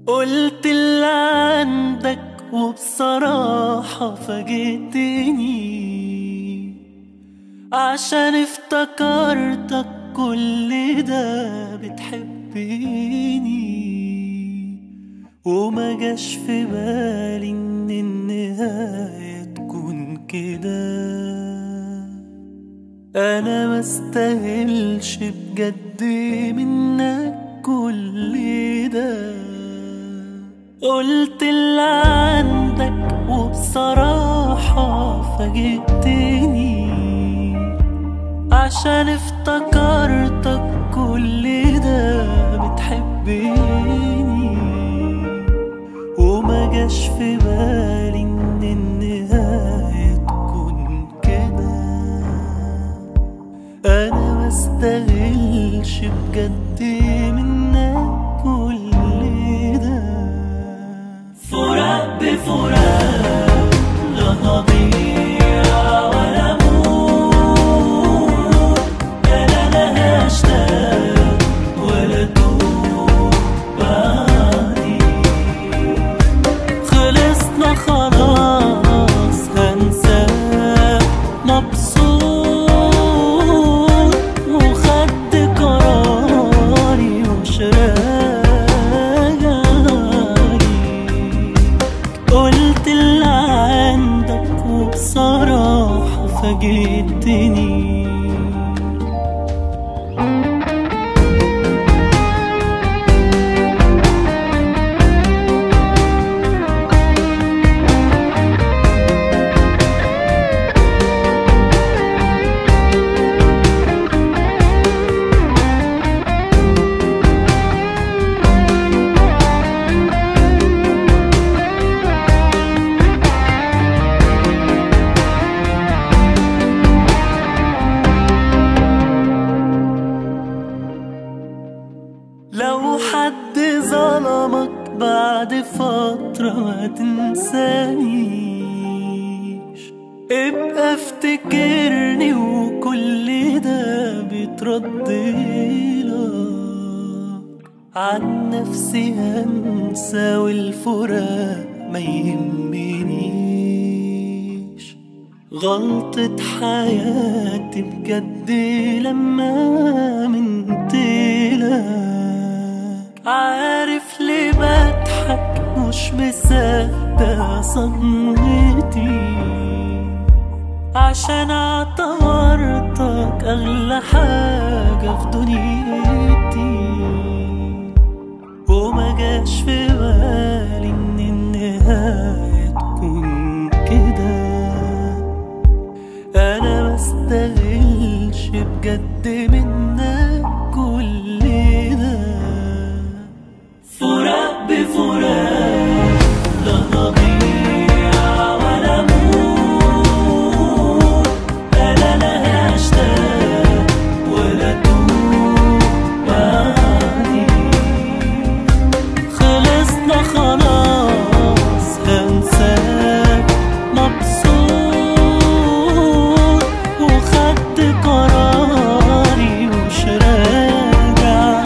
قلت اللي عندك وبصراحة فاجئتني عشان افتكرتك كل ده بتحبني وما جاش في بالي ان النهاية تكون كده انا ما استاهلش بجد منك كل ده قلت اللي عندك وبصراحة فاجئتني عشان افتكرتك كل ده بتحبني وما جاش في بالي ان النهاية تكون كده انا ما استاهلش بجد منك كل ده فراق بفراق لا نضيع ولا موت انا لا هشتاق ولا توب بعدي خلصنا خلاص هنساه مبسوط وخدت قراري ومش راجعلي قلت اللي عندك وبصراحة فاجئتني لو حد ظلمك بعد فترة ما تنسانيش ابقى افتكرني وكل ده بيترد لك عن نفسي هنسى والفراق ما يهمنيش غلطة حياتي بجد لما منتلك عارف ليه بضحك مش مصدق صدمتي عشان اعتبرتك اغلى حاجة في دنيتي وما جاش في بالي ان النهاية تكون كده انا ما استاهلش بجد منك كل ده فراق بفراق لا نضيع ولا موت انا لا هشتاق ولا توب بعدي خلصنا خلاص هنساك مبسوط وخدت قراري ومش راجع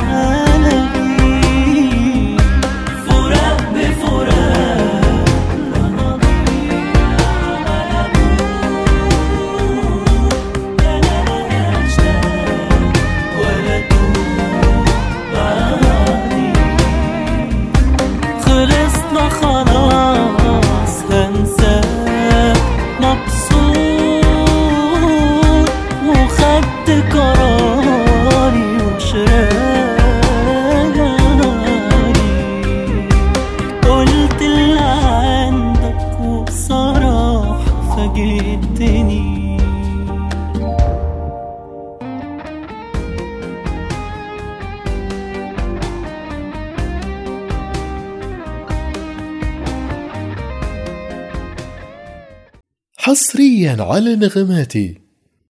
علي فراق بفراق لا نضيع ولا موت انا لا هشتاق ولا توب بعدي خلصنا خلاص هنساك مبسوط وخدت قراري ومش راجعلي قلت اللي عندك وبصراحة فاجئتني حصريا على نغماتي